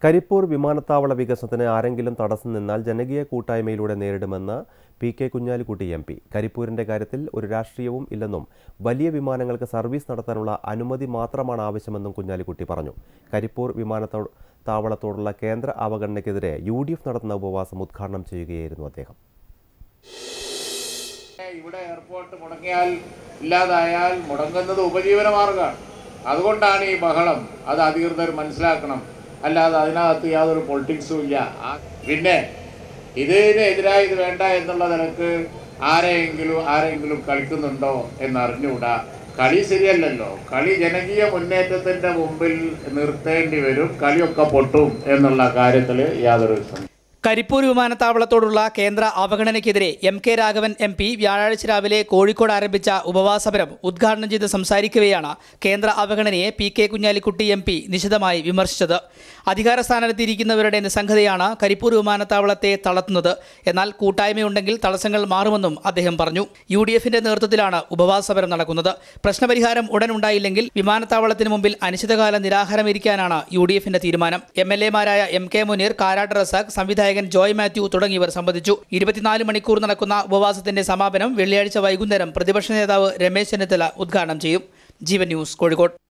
കരിപ്പൂർ വിമാനത്താവള വികസനത്തിന് ആരെങ്കിലും തടസ്സം നിന്നാൽ ജനകീയ കൂട്ടായ്മയിലൂടെ നേരിടുമെന്ന് P K Kunhalikutty M P കരിപ്പൂരിന്റെ കാര്യത്തിൽ ഒരു രാഷ്ട്രീയവും ഇല്ലെന്നും വലിയ വിമാനങ്ങൾക്ക് സർവീസ് നടത്താനുള്ള അനുമതി മാത്രമാണ് ആവശ്യമെന്നും കുഞ്ഞാലിക്കുട്ടി പറഞ്ഞു കരിപ്പൂർ വിമാനത്താവ താവളത്തോടുള്ള കേന്ദ്ര അവഗണനയ്ക്കെതിരെ യു ഡി എഫ് നടത്തുന്ന ഉപവാസം ഉദ്ഘാടനം ചെയ്യുകയായിരുന്നു അദ്ദേഹം ഇവിടെ എയർപോർട്ട് മുടങ്ങിയാൽ ഇല്ലാതായാൽ മുടങ്ങുന്നത് ഉപജീവന മാർഗമാണ് അതുകൊണ്ടാണ് ഈ ബഹളം അത് അധികൃതർ മനസ്സിലാക്കണം അല്ലാതെ അതിനകത്ത് യാതൊരു പൊളിറ്റിക്സും ഇല്ല ആ- പിന്നെ ഇതിനെതിരായി ഇത് വേണ്ട എന്നുള്ള നിലക്ക് ആരെയെങ്കിലും ആരെങ്കിലും കളിക്കുന്നുണ്ടോ എന്ന് അറിഞ്ഞുകൂടാ കളി ശരിയല്ലല്ലോ കളി ജനകീയ മുന്നേറ്റത്തിന്റെ മുമ്പിൽ നിർത്തേണ്ടി വരും കളിയൊക്കെ പൊട്ടും എന്നുള്ള കാര്യത്തിൽ യാതൊരു സംശയവും കരിപ്പൂർ വിമാനത്താവളത്തോടുള്ള കേന്ദ്ര അവഗണനയ്ക്കെതിരെ M K Raghavan M P വ്യാഴാഴ്ച രാവിലെ കോഴിക്കോട് ആരംഭിച്ച ഉപവാസമരം ഉദ്ഘാടനം ചെയ്ത് സംസാരിക്കവെയാണ് കേന്ദ്ര അവഗണനയെ P K Kunhalikutty M P നിശിതമായി വിമർശിച്ചത് അധികാര സ്ഥാനത്തിരിക്കുന്നവരുടെ നിസ്സംഗതയാണ് കരിപ്പൂർ വിമാനത്താവളത്തെ തളർത്തുന്നത് എന്നാൽ കൂട്ടായ്മയുണ്ടെങ്കിൽ തടസ്സങ്ങൾ മാറുമെന്നും അദ്ദേഹം പറഞ്ഞു യു ഡി എഫിന്റെ നേതൃത്വത്തിലാണ് ഉപവാസമരം നടക്കുന്നത് പ്രശ്നപരിഹാരം ഉടൻ ഉണ്ടായില്ലെങ്കിൽ വിമാനത്താവളത്തിന് മുമ്പിൽ അനിശ്ചിതകാല നിരാഹാരമിരിക്കാനാണ് യു ഡി എഫിന്റെ തീരുമാനം എം എൽ എമാരായ എം കെ മുനീർ കാരാട്ട് റസാഖ് സംവിധായകൻ ജോയ് മാത്യു തുടങ്ങിയവർ സംബന്ധിച്ചു ഇരുപത്തിനാല് മണിക്കൂർ നടക്കുന്ന ഉപവാസത്തിന്റെ സമാപനം വെള്ളിയാഴ്ച വൈകുന്നേരം പ്രതിപക്ഷ നേതാവ് രമേശ് ചെന്നിത്തല ഉദ്ഘാടനം ചെയ്യും ജീവൻ ന്യൂസ് കോഴിക്കോട്